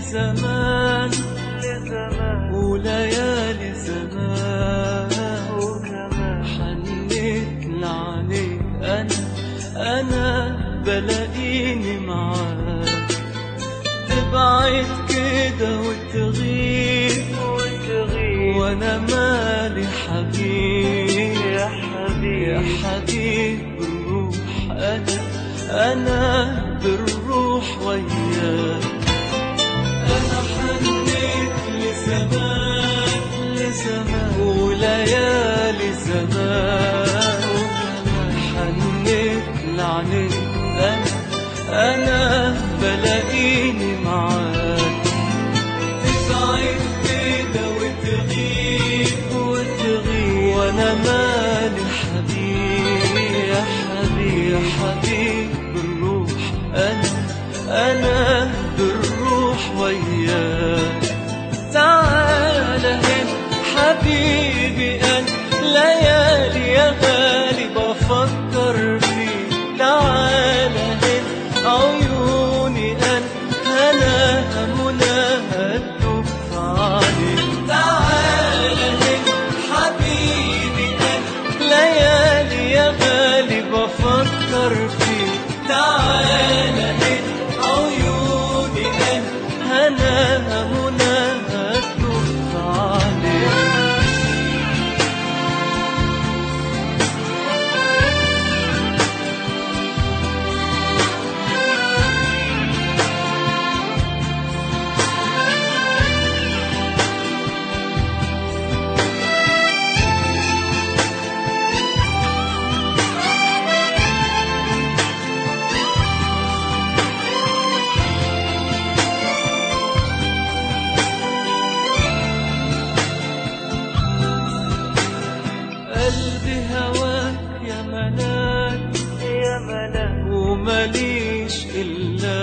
لزمان لزمان وليالي زمان وزمان حنيت لعنيك أنا أنا بلاقيني معاك تبعد كده وتغيب وتغيب وأنا مالي حبيب يا يا حبيب حبيب الروح أنا أنا بالروح وياك أنا حنيت لزمان لزمان وليالي زمان حنيت لعنيك أنا أنا بلاقيني معاك تبعد كده وتغيب وتغيب وانا مالي حبيب يا حبيب يا حبيب بالروح انا انا بالروح وياك تعال هنا حبيبي انا ليالي يا غالي بفكر فيك تعال هنا عيوني انا انا همنا هتدوب عليك تعال هنا حبيبي انا ليالي يا غالي بفكر فيك تعال هنا عيوني انا انا همنا هتدوب عليك قلبي هواك يا ملاك يا ملاك ومليش إلا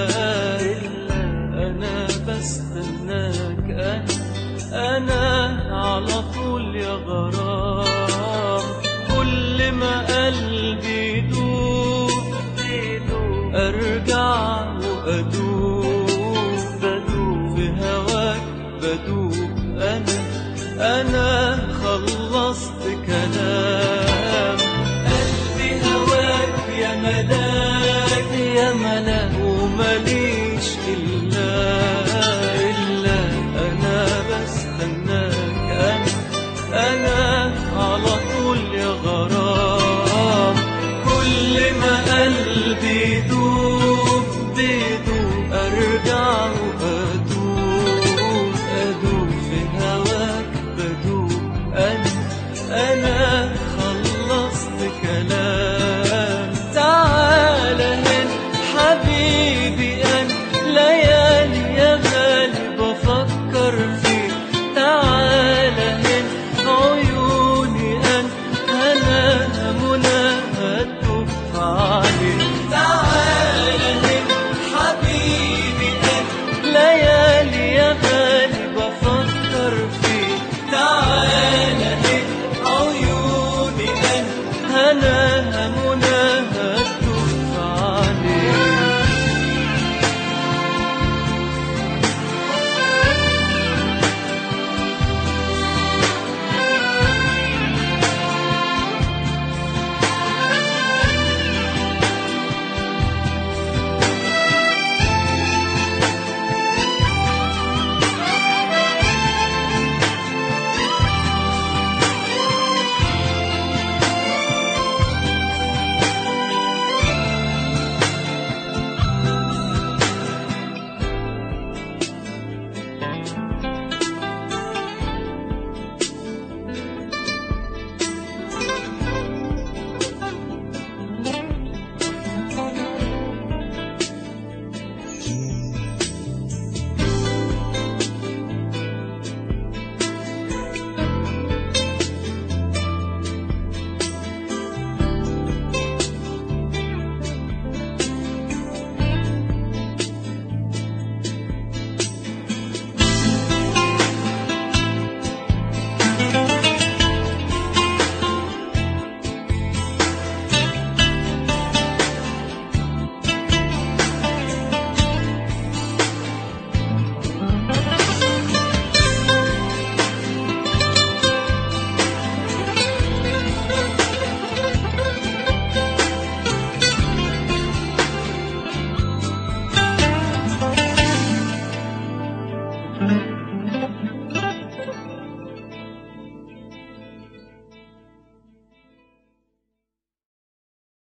أنا بستناك أنا أنا على طول يا غرام كل ما قلبي يدوب بدون أرجع وأدوب بدون في هواك بدوب أنا أنا خلصت كلام